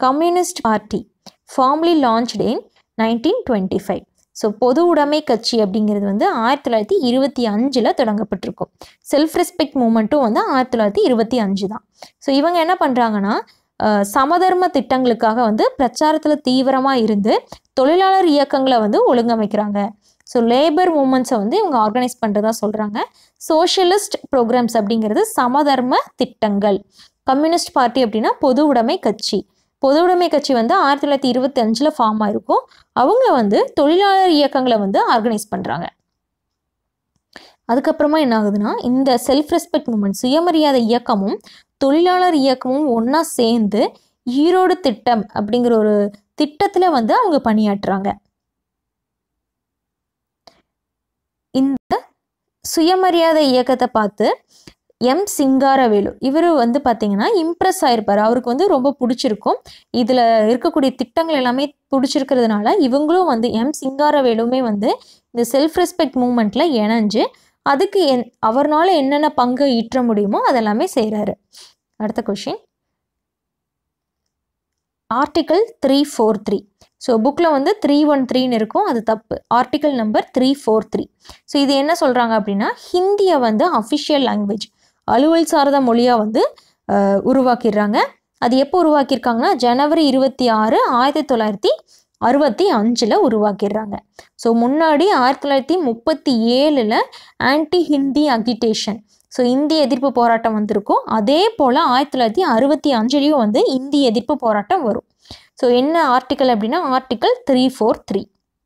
communist party formally launched in nineteen twenty five so பொது உடைமை கட்சி அப்படிங்கிறது வந்து ஆயிரத்தி தொள்ளாயிரத்தி இருபத்தி அஞ்சில் தொடங்கப்பட்டிருக்கும் செல்ஃப் ரெஸ்பெக்ட் மூமெண்ட்டும் வந்து ஆயிரத்தி தொள்ளாயிரத்தி இருபத்தி அஞ்சு தான் ஸோ இவங்க என்ன பண்ணுறாங்கன்னா அஹ், சமதர்ம திட்டங்களுக்காக வந்து பிரச்சாரத்தில் தீவிரமாக இருந்து தொழிலாளர் இயக்கங்களை வந்து ஒழுங்கமைக்கிறாங்க ஸோ லேபர் மூமெண்ட்ஸை வந்து இவங்க ஆர்கனைஸ் பண்ணுறதா சொல்கிறாங்க சோஷியலிஸ்ட் ப்ரோக்ராம்ஸ் அப்படிங்கிறது சமதர்ம திட்டங்கள் கம்யூனிஸ்ட் பார்ட்டி அப்படின்னா பொது உடைமை கட்சி பொது உடைமை கட்சி வந்து ஆயிரத்தி தொள்ளாயிரத்தி இருபத்தி அஞ்சில் ஃபார்ம் ஆயிருக்கும் அவங்க வந்து தொழிலாளர் இயக்கங்களை வந்து ஆர்கனைஸ் பண்ணுறாங்க அதுக்கப்புறமா என்ன ஆகுதுன்னா இந்த செல்ஃப் ரெஸ்பெக்ட் மூமெண்ட் சுயமரியாதை இயக்கமும் தொழிலாளர் இயக்கமும் ஒன்றா சேர்ந்து ஈரோடு திட்டம் அப்படிங்கிற ஒரு திட்டத்தில் வந்து அவங்க பணியாற்றுறாங்க இந்த சுயமரியாதை இயக்கத்தை பார்த்து எம் சிங்காரவேலு இவர் வந்து பார்த்தீங்கன்னா இம்ப்ரெஸ் ஆயிருப்பார் அவருக்கு வந்து ரொம்ப பிடிச்சிருக்கும் இதில் இருக்கக்கூடிய திட்டங்கள் எல்லாமே பிடிச்சிருக்கிறதுனால இவங்களும் வந்து எம் சிங்காரவேலுமே வந்து இந்த செல்ஃப் ரெஸ்பெக்ட் மூமெண்ட்டில் இணைஞ்சு அதுக்கு என் அவர்னால என்னென்ன பங்கு ஈற்ற முடியுமோ அதெல்லாமே செய்கிறாரு அடுத்த question article three four three so புக்கில் வந்து த்ரீ ஒன் த்ரீன்னு இருக்கும் அது தப்பு article number three four three so இது என்ன சொல்கிறாங்க அப்படின்னா ஹிந்தியை வந்து அஃபிஷியல் லாங்குவேஜ் அலுவல் சார்ந்த மொழியாக வந்து அஹ், உருவாக்கிடுறாங்க அது எப்போ உருவாக்கியிருக்காங்கன்னா ஜனவரி இருபத்தி ஆறு ஆயிரத்தி தொள்ளாயிரத்தி அறுபத்தி அஞ்சில் உருவாக்கிடுறாங்க ஸோ முன்னாடி ஆயிரத்தி தொள்ளாயிரத்தி முப்பத்தி ஏழில் anti Hindi agitation so Hindi எதிர்ப்பு போராட்டம் வந்திருக்கும் அதே போல் ஆயிரத்தி தொள்ளாயிரத்தி அறுபத்தி அஞ்சுலேயும் வந்து இந்தி எதிர்ப்பு போராட்டம் வரும் ஸோ என்ன ஆர்டிக்கல் அப்படின்னா ஆர்டிக்கல் த்ரீ ஃபோர் த்ரீ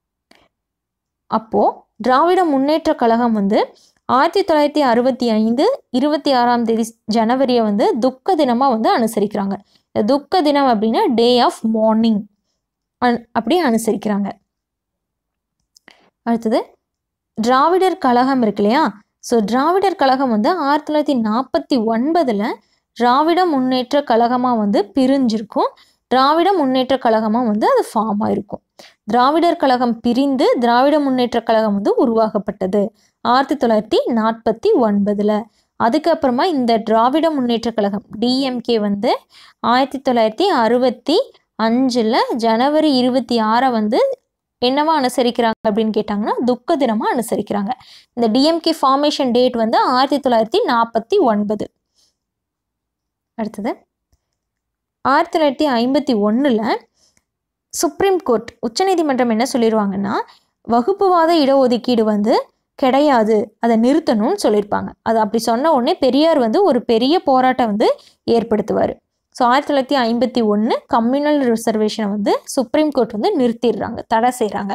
அப்போது திராவிட முன்னேற்ற கழகம் வந்து ஆயிரத்தி தொள்ளாயிரத்தி அறுபத்தி ஐந்து இருபத்தி ஆறாம் தேதி ஜனவரியை வந்து துக்க தினமாக வந்து அனுசரிக்கிறாங்க இந்த துக்க தினம் அப்படின்னா டே ஆஃப் மார்னிங் அன் அப்படி அனுசரிக்கிறாங்க அடுத்தது திராவிடர் கழகம் இருக்கு இல்லையா ஸோ திராவிடர் கழகம் வந்து ஆயிரத்தி தொள்ளாயிரத்தி நாற்பத்தி ஒன்பதில் திராவிட முன்னேற்ற கழகமாக வந்து பிரிஞ்சிருக்கும் திராவிட முன்னேற்ற கழகமாக வந்து அது ஃபார்ம் ஆயிருக்கும் திராவிடர் கழகம் பிரிந்து திராவிட முன்னேற்ற கழகம் வந்து உருவாக்கப்பட்டது ஆயிரத்தி தொள்ளாயிரத்தி நாற்பத்தி ஒன்பதில் அதுக்கப்புறமா இந்த திராவிட முன்னேற்ற கழகம் டிஎம்கே வந்து ஆயிரத்தி தொள்ளாயிரத்தி அறுபத்தி அஞ்சில் ஜனவரி இருபத்தி ஆறை வந்து என்னவா அனுசரிக்கிறாங்க அப்படின்னு கேட்டாங்கன்னா துக்க தினமாக அனுசரிக்கிறாங்க இந்த டிஎம்கே ஃபார்மேஷன் டேட் வந்து ஆயிரத்தி தொள்ளாயிரத்தி நாற்பத்தி ஒன்பது அடுத்தது ஆயிரத்தி தொள்ளாயிரத்தி ஐம்பத்தி ஒன்றில் சுப்ரீம் கோர்ட் உச்சநீதிமன்றம் என்ன சொல்லிடுவாங்கன்னா வகுப்புவாத இடஒதுக்கீடு வந்து கிடையாது அதை நிறுத்தணும்னு சொல்லியிருப்பாங்க அது அப்படி சொன்ன உடனே பெரியார் வந்து ஒரு பெரிய போராட்டம் வந்து ஏற்படுத்துவார் ஸோ ஆயிரத்தி தொள்ளாயிரத்தி ஐம்பத்தி ஒன்று கம்யூனல் ரிசர்வேஷனை வந்து சுப்ரீம் கோர்ட் வந்து நிறுத்திடுறாங்க தடை செய்கிறாங்க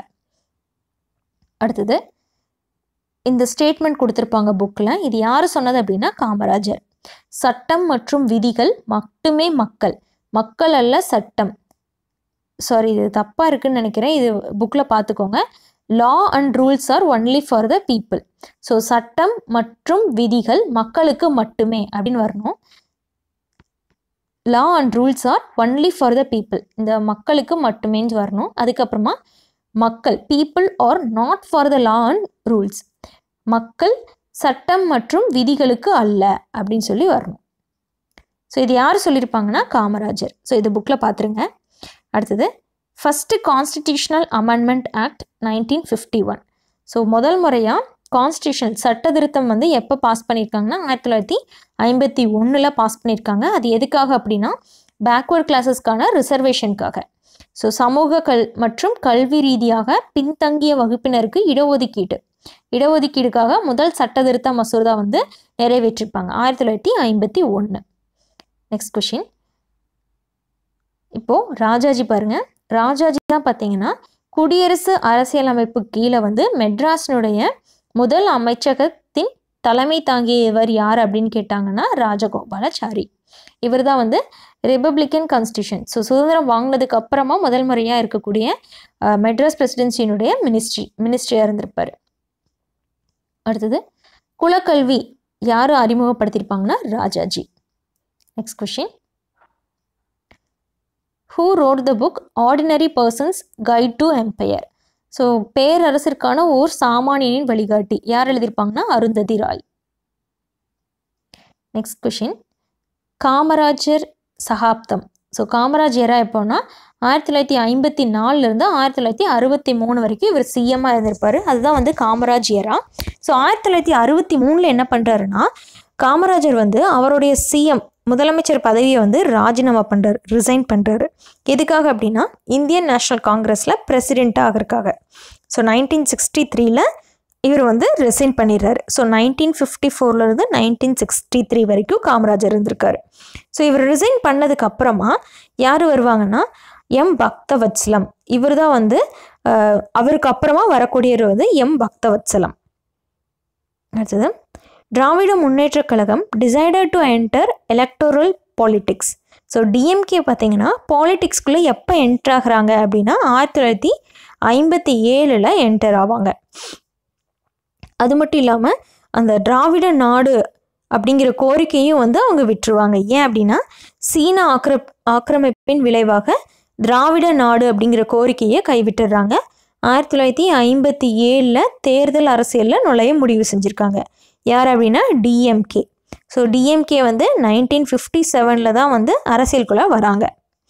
அடுத்தது இந்த ஸ்டேட்மெண்ட் கொடுத்துருப்பாங்க புக்கில் இது யார் சொன்னது அப்படின்னா காமராஜர் சட்டம் மற்றும் விதிகள் மட்டுமே மக்கள் மக்கள் அல்ல சட்டம் சாரி இது தப்பாக இருக்குன்னு நினைக்கிறேன் இது புக்கில் பார்த்துக்கோங்க law and rules are only for the people so சட்டம் மற்றும் விதிகள் மக்களுக்கு மட்டுமே அப்படின்னு வரணும் law and rules are only for the people இந்த மக்களுக்கு மட்டுமேன்னு வரணும் அதுக்கப்புறமா மக்கள் people are not for the law and rules மக்கள் சட்டம் மற்றும் விதிகளுக்கு அல்ல அப்படின்னு சொல்லி வரணும் ஸோ இது யார் சொல்லியிருப்பாங்கன்னா காமராஜர் ஸோ இது புக்கில் பார்த்துருங்க அடுத்தது first constitutional amendment act nineteen fifty one so முதல் முறையாக கான்ஸ்டியூஷன் சட்ட திருத்தம் வந்து எப்போ பாஸ் பண்ணியிருக்காங்கன்னா ஆயிரத்தி தொள்ளாயிரத்தி ஐம்பத்தி ஒன்றில் பாஸ் பண்ணியிருக்காங்க அது எதுக்காக அப்படின்னா பேக்வர்ட் கிளாஸஸ்க்கான ரிசர்வேஷனுக்காக ஸோ சமூக கல் மற்றும் கல்வி ரீதியாக பின்தங்கிய வகுப்பினருக்கு இடஒதுக்கீடு இடஒதுக்கீடுக்காக முதல் சட்ட திருத்த மசோதா வந்து நிறைவேற்றிருப்பாங்க ஆயிரத்தி தொள்ளாயிரத்தி ஐம்பத்தி ஒன்று நெக்ஸ்ட் கொஷின் இப்போது ராஜாஜி பாருங்க ராஜாஜி தான் பார்த்தீங்கன்னா குடியரசு அரசியலமைப்பு கீழே வந்து மெட்ராஸினுடைய முதல் அமைச்சகத்தின் தலைமை தாங்கியவர் யார் அப்படின்னு கேட்டாங்கன்னா ராஜகோபாலாச்சாரி இவர் தான் வந்து ரிப்பப்ளிக்கன் கான்ஸ்டியூஷன் ஸோ சுதந்திரம் வாங்கினதுக்கு அப்புறமா முதல் முறையாக இருக்கக்கூடிய அஹ், மெட்ராஸ் பிரசிடென்சியினுடைய மினிஸ்ட்ரி மினிஸ்ட்ரியாக இருந்திருப்பார் அடுத்தது குலக்கல்வி யார் அறிமுகப்படுத்தியிருப்பாங்கன்னா Rajaji next question who wrote the book ordinary persons guide to empire so பேரரசிற்கான ஓர் சாமானியனின் வழிகாட்டி யார் எழுதியிருப்பாங்கன்னா அருந்ததி ராய் நெக்ஸ்ட் கொஷின் காமராஜர் சகாப்தம் ஸோ காமராஜ் ஏரா எப்போன்னா ஆயிரத்தி தொள்ளாயிரத்தி ஐம்பத்தி நாலுலேருந்து ஆயிரத்தி தொள்ளாயிரத்தி அறுபத்தி மூணு வரைக்கும் இவர் சிஎம்மாக இருந்திருப்பார் அதுதான் வந்து காமராஜ் ஏரா ஸோ ஆயிரத்தி தொள்ளாயிரத்தி அறுபத்தி மூணில் என்ன பண்ணுறாருன்னா காமராஜர் வந்து அவருடைய சிஎம் முதலமைச்சர் பதவியை வந்து ராஜினாமா பண்ணுறாரு ரிசைன் பண்ணுறாரு எதுக்காக அப்படின்னா இந்தியன் நேஷ்னல் காங்கிரஸில் பிரசிடெண்ட்டாக ஆகிறதுக்காக ஸோ நைன்டீன் சிக்ஸ்டி த்ரீல இவர் வந்து ரிசைன் பண்ணிடுறாரு ஸோ நைன்டீன் ஃபிஃப்டி ஃபோர்லேருந்து நைன்டீன் சிக்ஸ்டி த்ரீ வரைக்கும் காமராஜர் இருந்திருக்காரு ஸோ இவர் ரிசைன் பண்ணதுக்கு அப்புறமா யார் வருவாங்கன்னா எம் பக்தவத்சலம் இவர் தான் வந்து அஹ், அவருக்கு அப்புறமா வரக்கூடியவர் வந்து எம் பக்தவத்சலம் அடுத்தது Dravida Munnetra Kazhagam decided to enter electoral politics so DMK பார்த்தீங்கன்னா பாலிட்டிக்ஸ்குள்ளே எப்போ என்டர் ஆகுறாங்க அப்படின்னா ஆயிரத்தி தொள்ளாயிரத்தி ஐம்பத்தி ஏழில் என்டர் ஆவாங்க அது மட்டும் இல்லாமல் அந்த திராவிட நாடு அப்படிங்கிற கோரிக்கையும் வந்து அவங்க விட்டுருவாங்க ஏன் அப்படின்னா சீன ஆக்கிர ஆக்கிரமிப்பின் விளைவாக திராவிட நாடு அப்படிங்கிற கோரிக்கையை கைவிட்டுடுறாங்க ஆயிரத்தி தொள்ளாயிரத்தி ஐம்பத்தி ஏழில் தேர்தல் அரசியலில் நுழைய முடிவு செஞ்சுருக்காங்க யார் அப்படின்னா டிஎம்கே ஸோ டிஎம்கே வந்து நைன்டீன் ஃபிஃப்டி செவனில் தான் வந்து அரசியலுக்குள்ளே வராங்க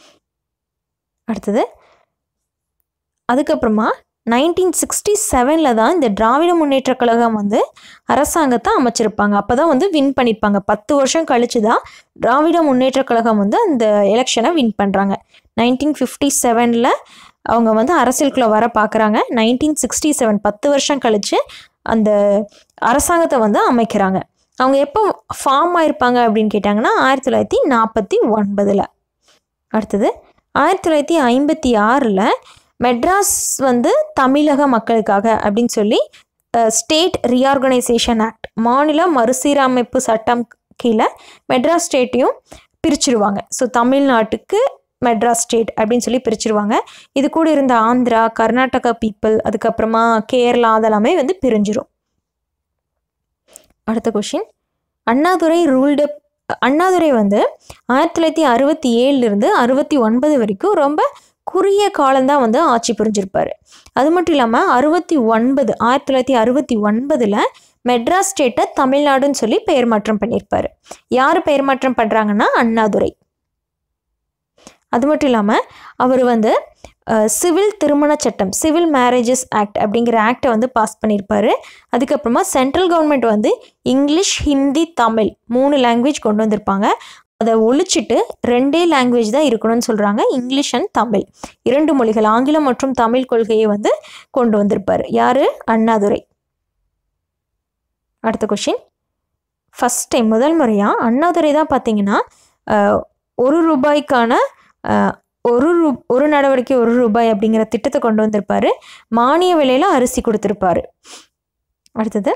அடுத்தது அதுக்கப்புறமா நைன்டீன் சிக்ஸ்டி செவனில் தான் இந்த திராவிட முன்னேற்றக் கழகம் வந்து அரசாங்கத்தை அமைச்சிருப்பாங்க அப்போ தான் வந்து வின் பண்ணியிருப்பாங்க பத்து வருஷம் கழிச்சு தான் திராவிட முன்னேற்றக் கழகம் வந்து அந்த எலெக்ஷனை வின் பண்ணுறாங்க நைன்டீன் ஃபிஃப்டி செவனில் அவங்க வந்து அரசியலுக்குள்ளே வர பார்க்குறாங்க நைன்டீன் சிக்ஸ்டி செவன் பத்து வருஷம் கழிச்சு அந்த அரசாங்கத்தை வந்து அமைக்கிறாங்க அவங்க எப்போ ஃபார்ம் ஆயிருப்பாங்க அப்படின்னு கேட்டாங்கன்னா ஆயிரத்தி தொள்ளாயிரத்தி நாற்பத்தி ஒன்பதில் அடுத்தது ஆயிரத்தி தொள்ளாயிரத்தி ஐம்பத்தி ஆறில் மெட்ராஸ் வந்து தமிழக மக்களுக்காக அப்படின்னு சொல்லி ஸ்டேட் ரீஆர்கனைசேஷன் ஆக்ட் மாநில மறுசீரமைப்பு சட்டம் கீழே மெட்ராஸ் ஸ்டேட்டையும் பிரிச்சிருவாங்க ஸோ தமிழ்நாட்டுக்கு மெட்ராஸ் ஸ்டேட் அப்படின்னு சொல்லி பிரிச்சிருவாங்க இது கூட இருந்த ஆந்திரா கர்நாடகா பீப்புள் அதுக்கப்புறமா கேரளா அதெல்லாமே வந்து பிரிஞ்சிரும் அடுத்த கொஷின் அண்ணாதுரை ரூல்டு அண்ணாதுரை வந்து ஆயிரத்தி தொள்ளாயிரத்தி அறுபத்தி ஏழுலேருந்து அறுபத்தி ஒன்பது வரைக்கும் ரொம்ப குறுகிய காலம்தான் வந்து ஆட்சி புரிஞ்சிருப்பார் அது மட்டும் இல்லாமல் அறுபத்தி ஒன்பது ஆயிரத்தி தொள்ளாயிரத்தி அறுபத்தி ஒன்பதில் மெட்ராஸ் ஸ்டேட்டை தமிழ்நாடுன்னு சொல்லி பெயர் மாற்றம் பண்ணியிருப்பார் யார் பெயர் மாற்றம் பண்ணுறாங்கன்னா அண்ணாதுரை அது மட்டும் இல்லாமல் அவர் வந்து சிவில் திருமண சட்டம் சிவில் மேரேஜஸ் ஆக்ட் அப்படிங்கிற ஆக்டை வந்து பாஸ் பண்ணியிருப்பாரு அதுக்கப்புறமா சென்ட்ரல் கவர்மெண்ட் வந்து இங்கிலீஷ் ஹிந்தி தமிழ் மூணு லாங்குவேஜ் கொண்டு வந்திருப்பாங்க அதை ஒழிச்சிட்டு ரெண்டே லாங்குவேஜ் தான் இருக்கணும்னு சொல்கிறாங்க இங்கிலீஷ் அண்ட் தமிழ் இரண்டு மொழிகள் ஆங்கிலம் மற்றும் தமிழ் கொள்கையை வந்து கொண்டு வந்திருப்பார் யார் அண்ணாதுரை அடுத்த கொஷின் ஃபஸ்ட் டைம் முதல் முறையாக அண்ணாதுரை தான் பார்த்தீங்கன்னா அஹ், ஒரு ரூபாய்க்கான அஹ், ஒரு ரூ ஒரு நடவடிக்கை ஒரு ரூபாய் அப்படிங்கிற திட்டத்தை கொண்டு வந்திருப்பாரு மானிய விலையில் அரிசி கொடுத்துருப்பாரு அடுத்தது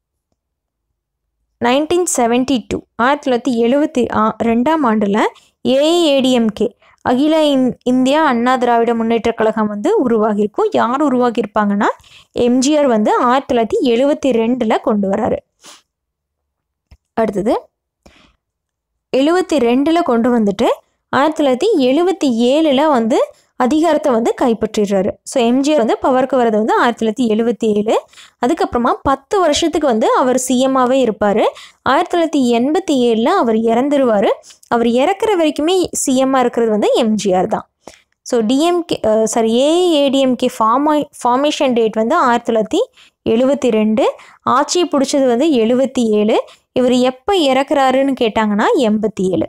நைன்டீன் செவன்ட்டி டூ ஆயிரத்தி தொள்ளாயிரத்தி எழுபத்தி ரெண்டாம் ஆண்டில் ஏஏடிஎம்கே அகில இந் இந்தியா அண்ணா திராவிட முன்னேற்றக் கழகம் வந்து உருவாகியிருக்கும் யார் உருவாகியிருப்பாங்கன்னா எம்ஜிஆர் வந்து ஆயிரத்தி தொள்ளாயிரத்தி எழுபத்தி ரெண்டில் கொண்டு வராரு அடுத்தது எழுபத்தி ரெண்டில் கொண்டு வந்துட்டு ஆயிரத்தி தொள்ளாயிரத்தி எழுபத்தி ஏழில் வந்து அதிகாரத்தை வந்து கைப்பற்றிடுறாரு ஸோ எம்ஜிஆர் வந்து பவருக்கு வர்றது வந்து ஆயிரத்தி தொள்ளாயிரத்தி எழுபத்தி ஏழு அதுக்கப்புறமா பத்து வருஷத்துக்கு வந்து அவர் சிஎம்மாகவே இருப்பார் ஆயிரத்தி தொள்ளாயிரத்தி எண்பத்தி ஏழில் அவர் இறந்துருவார் அவர் இறக்குற வரைக்குமே சிஎம்மாக இருக்கிறது வந்து எம்ஜிஆர் தான் so DMK sorry AIADMK forma formation date வந்து ஆயிரத்தி தொள்ளாயிரத்தி எழுபத்தி ரெண்டு ஆட்சியை பிடிச்சது வந்து எழுபத்தி ஏழு இவர் எப்போ இறக்குறாருன்னு கேட்டாங்கன்னா எண்பத்தி ஏழு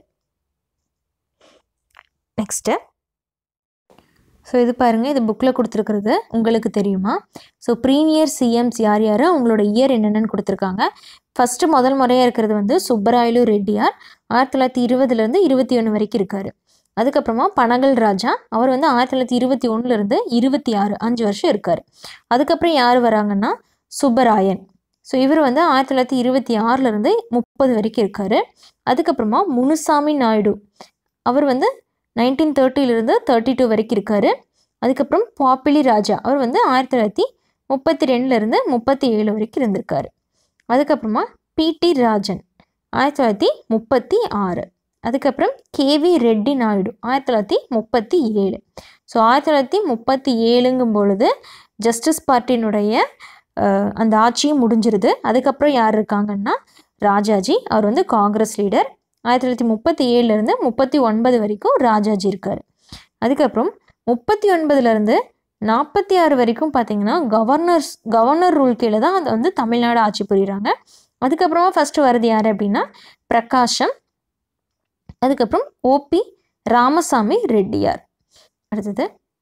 நெக்ஸ்ட்டு ஸோ இது பாருங்கள் இது புக்கில் கொடுத்துருக்குறது உங்களுக்கு தெரியுமா ஸோ ப்ரீமியர் சிஎம்ஸ் யார் யார் அவங்களோட இயர் என்னென்னு கொடுத்துருக்காங்க ஃபஸ்ட்டு முதல் முறையாக இருக்கிறது வந்து சுப்பராயலு ரெட்டியார் ஆயிரத்தி தொள்ளாயிரத்தி இருபதுலேருந்து இருபத்தி ஒன்று வரைக்கும் இருக்கார் அதுக்கப்புறமா பனகல் ராஜா அவர் வந்து ஆயிரத்தி தொள்ளாயிரத்தி இருபத்தி ஒன்றுலேருந்து இருபத்தி ஆறு அஞ்சு வருஷம் இருக்கார் அதுக்கப்புறம் யார் வராங்கன்னா சுப்பராயன் ஸோ இவர் வந்து ஆயிரத்தி தொள்ளாயிரத்தி இருபத்தி ஆறுலேருந்து முப்பது வரைக்கும் இருக்கார் அதுக்கப்புறமா முனுசாமி நாயுடு அவர் வந்து நைன்டீன் தேர்ட்டிலிருந்து தேர்ட்டி டூ வரைக்கும் இருக்கார் அதுக்கப்புறம் பாப்பிலி ராஜா அவர் வந்து ஆயிரத்தி தொள்ளாயிரத்தி முப்பத்தி ரெண்டுலேருந்து முப்பத்தி ஏழு வரைக்கும் இருந்திருக்காரு அதுக்கப்புறமா பிடி ராஜன் ஆயிரத்தி தொள்ளாயிரத்தி முப்பத்தி ஆறு அதுக்கப்புறம் கேவி ரெட்டி நாயுடு ஆயிரத்தி தொள்ளாயிரத்தி முப்பத்தி ஏழு ஸோ ஆயிரத்தி தொள்ளாயிரத்தி முப்பத்தி ஏழுங்கும் பொழுது ஜஸ்டிஸ் பார்ட்டியினுடைய அஹ், அந்த ஆட்சியும் முடிஞ்சிருது அதுக்கப்புறம் யார் இருக்காங்கன்னா ராஜாஜி அவர் வந்து காங்கிரஸ் லீடர் ஆயிரத்தி தொள்ளாயிரத்தி முப்பத்தி ஏழுலேருந்து முப்பத்தி ஒன்பது வரைக்கும் ராஜாஜி இருக்கார் அதுக்கப்புறம் முப்பத்தி ஒன்பதுலேருந்து நாற்பத்தி ஆறு வரைக்கும் பார்த்தீங்கன்னா கவர்னர்ஸ் கவர்னர் ரூல் கீழே தான் அது வந்து தமிழ்நாடு ஆட்சி புரியுறாங்க அதுக்கப்புறமா ஃபஸ்ட்டு வருது யார் அப்படின்னா பிரகாஷம் அதுக்கப்புறம் ஓபி ராமசாமி ரெட்டியார் அடுத்தது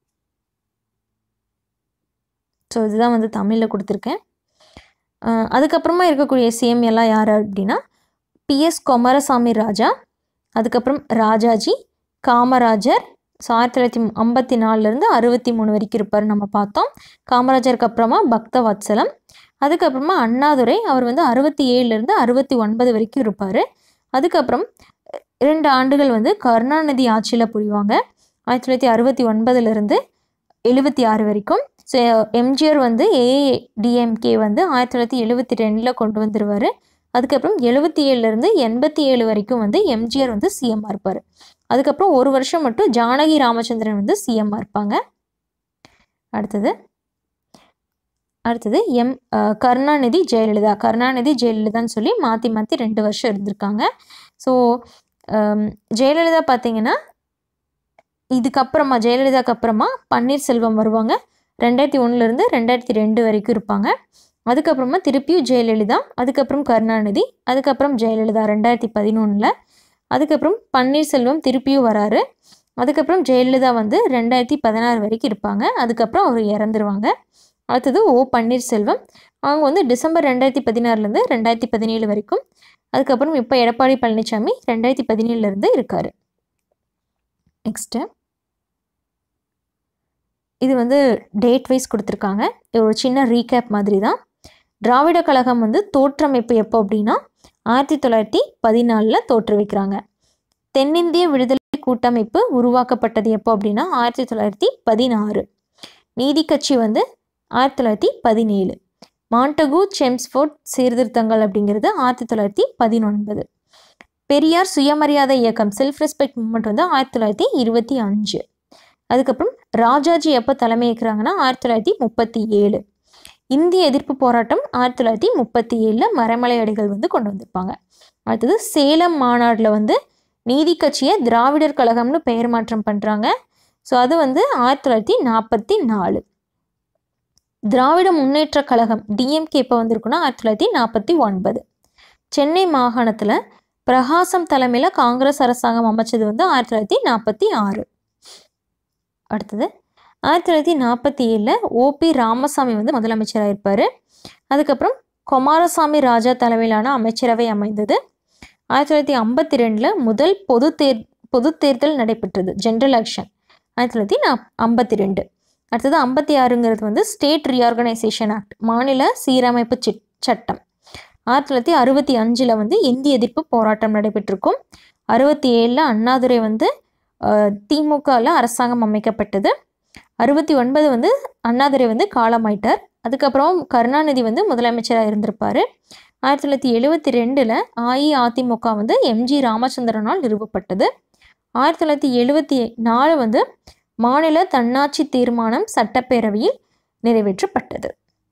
ஸோ இதுதான் வந்து தமிழில் கொடுத்துருக்கேன் அஹ் அதுக்கப்புறமா இருக்கக்கூடிய சிஎம் எல்லாம் யார் அப்படின்னா பிஎஸ் குமாரசாமி ராஜா அதுக்கப்புறம் ராஜாஜி காமராஜர் ஸோ ஆயிரத்தி தொள்ளாயிரத்தி ஐம்பத்தி நாலுலேருந்து அறுபத்தி மூணு வரைக்கும் இருப்பார் நம்ம பார்த்தோம் காமராஜருக்கு அப்புறமா பக்த வத்சலம் அதுக்கப்புறமா அண்ணாதுரை அவர் வந்து அறுபத்தி ஏழுலேருந்து அறுபத்தி ஒன்பது வரைக்கும் இருப்பார் அதுக்கப்புறம் இரண்டு ஆண்டுகள் வந்து கருணாநிதி ஆட்சியில் புரிவாங்க ஆயிரத்தி தொள்ளாயிரத்தி அறுபத்தி ஒன்பதுலேருந்து எழுபத்தி ஆறு வரைக்கும் ஸோ எம்ஜிஆர் வந்து ஏடிஎம்கே வந்து ஆயிரத்தி தொள்ளாயிரத்தி எழுபத்தி ரெண்டில் கொண்டு வந்துடுவார் அதுக்கப்புறம் எழுபத்தி ஏழுலேருந்து எண்பத்தி ஏழு வரைக்கும் வந்து எம்ஜிஆர் வந்து சிஎம்மாக இருப்பார் அதுக்கப்புறம் ஒரு வருஷம் மட்டும் ஜானகி ராமச்சந்திரன் வந்து சிஎம்மாக இருப்பாங்க அடுத்தது அடுத்தது எம் அஹ், கருணாநிதி ஜெயலலிதா கருணாநிதி ஜெயலலிதான்னு சொல்லி மாற்றி மாற்றி ரெண்டு வருஷம் இருந்திருக்காங்க ஸோ ஜெயலலிதா பார்த்தீங்கன்னா இதுக்கப்புறமா ஜெயலலிதாக்கு அப்புறமா பன்னீர்செல்வம் வருவாங்க ரெண்டாயிரத்தி ஒன்றுலேருந்து ரெண்டாயிரத்தி ரெண்டு வரைக்கும் இருப்பாங்க அதுக்கப்புறமா திருப்பியும் ஜெயலலிதா அதுக்கப்புறம் கருணாநிதி அதுக்கப்புறம் ஜெயலலிதா ரெண்டாயிரத்தி பதினொன்றில் அதுக்கப்புறம் பன்னீர்செல்வம் திருப்பியும் வராரு அதுக்கப்புறம் ஜெயலலிதா வந்து ரெண்டாயிரத்தி பதினாறு வரைக்கும் இருப்பாங்க அதுக்கப்புறம் அவர் இறந்துருவாங்க அடுத்தது ஓ பன்னீர்செல்வம் அவங்க வந்து டிசம்பர் ரெண்டாயிரத்தி பதினாறுலேருந்து ரெண்டாயிரத்தி பதினேழு வரைக்கும் அதுக்கப்புறம் இப்போ எடப்பாடி பழனிசாமி ரெண்டாயிரத்தி பதினேழுலேருந்து இருக்கார் நெக்ஸ்ட்டு இது வந்து டேட் வைஸ் கொடுத்துருக்காங்க இது ஒரு சின்ன ரீகேப் மாதிரி தான் திராவிட கழகம் வந்து தோற்றமைப்பு எப்போ அப்படின்னா ஆயிரத்தி தொள்ளாயிரத்தி பதினாலில் தோற்றுவிக்கிறாங்க தென்னிந்திய விடுதலை கூட்டமைப்பு உருவாக்கப்பட்டது எப்போ அப்படின்னா ஆயிரத்தி தொள்ளாயிரத்தி பதினாறு நீதி கட்சி வந்து ஆயிரத்தி தொள்ளாயிரத்தி பதினேழு மாண்டகு செம்ஸ்ஃபோர்ட் சீர்திருத்தங்கள் அப்படிங்கிறது ஆயிரத்தி தொள்ளாயிரத்தி பதினொன்பது பெரியார் சுயமரியாதை இயக்கம் செல்ஃப் ரெஸ்பெக்ட் மூமெண்ட் வந்து ஆயிரத்தி தொள்ளாயிரத்தி இருபத்தி அஞ்சு அதுக்கப்புறம் ராஜாஜி எப்போ தலைமை ஏற்கிறாங்கன்னா ஆயிரத்தி தொள்ளாயிரத்தி முப்பத்தி ஏழு இந்திய எதிர்ப்பு போராட்டம் ஆயிரத்தி தொள்ளாயிரத்தி முப்பத்தி ஏழில் மறைமலை அடிகள் வந்து கொண்டு வந்திருப்பாங்க அடுத்தது சேலம் மாநாட்டில் வந்து நீதி கட்சியை திராவிடர் கழகம்னு பெயர் மாற்றம் பண்ணுறாங்க ஸோ அது வந்து ஆயிரத்தி தொள்ளாயிரத்தி நாற்பத்தி நாலு திராவிட முன்னேற்ற கழகம் டிஎம்கே இப்போ வந்திருக்குன்னா ஆயிரத்தி தொள்ளாயிரத்தி நாற்பத்தி ஒன்பது சென்னை மாகாணத்தில் பிரகாசம் தலைமையில் காங்கிரஸ் அரசாங்கம் அமைச்சது வந்து ஆயிரத்தி தொள்ளாயிரத்தி நாற்பத்தி ஆறு அடுத்தது ஆயிரத்தி தொள்ளாயிரத்தி நாற்பத்தி ஏழில் ஓபி ராமசாமி வந்து முதலமைச்சராக இருப்பார் அதுக்கப்புறம் குமாரசாமி ராஜா தலைமையிலான அமைச்சரவை அமைந்தது ஆயிரத்தி தொள்ளாயிரத்தி ஐம்பத்தி ரெண்டில் முதல் பொது தேர் பொது தேர்தல் நடைபெற்றது ஜென்ரல் எலெக்ஷன் ஆயிரத்தி தொள்ளாயிரத்தி நா ஐம்பத்தி ரெண்டு அடுத்தது ஐம்பத்தி ஆறுங்கிறது வந்து ஸ்டேட் ரீஆர்கனைசேஷன் ஆக்ட் மாநில சீரமைப்பு சிட் சட்டம் ஆயிரத்தி தொள்ளாயிரத்தி அறுபத்தி அஞ்சில் வந்து இந்திய எதிர்ப்பு போராட்டம் நடைபெற்றிருக்கும் அறுபத்தி ஏழில் அண்ணாதுரை வந்து திமுகவில் அரசாங்கம் அமைக்கப்பட்டது அறுபத்தி ஒன்பது வந்து அண்ணாதுரை வந்து காலமாயிட்டார் அதுக்கப்புறம் கருணாநிதி வந்து முதலமைச்சராக இருந்திருப்பார் ஆயிரத்தி தொள்ளாயிரத்தி எழுபத்தி ரெண்டில் அஇஅதிமுக வந்து எம்ஜி ராமச்சந்திரனால் நிறுவப்பட்டது ஆயிரத்தி தொள்ளாயிரத்தி எழுபத்தி நாலு வந்து மாநில தன்னாட்சி தீர்மானம் சட்டப்பேரவையில் நிறைவேற்றப்பட்டது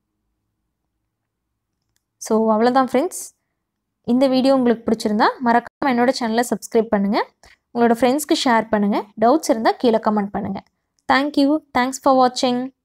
ஸோ அவ்வளோதான் ஃப்ரெண்ட்ஸ் இந்த வீடியோ உங்களுக்கு பிடிச்சிருந்தா மறக்காமல் என்னோட சேனலை சப்ஸ்கிரைப் பண்ணுங்கள் உங்களோட ஃப்ரெண்ட்ஸ்க்கு ஷேர் பண்ணுங்கள் டவுட்ஸ் இருந்தால் கீழே கமெண்ட் பண்ணுங்கள் தேங்க்யூ தேங்க்ஸ் ஃபார் வாட்சிங்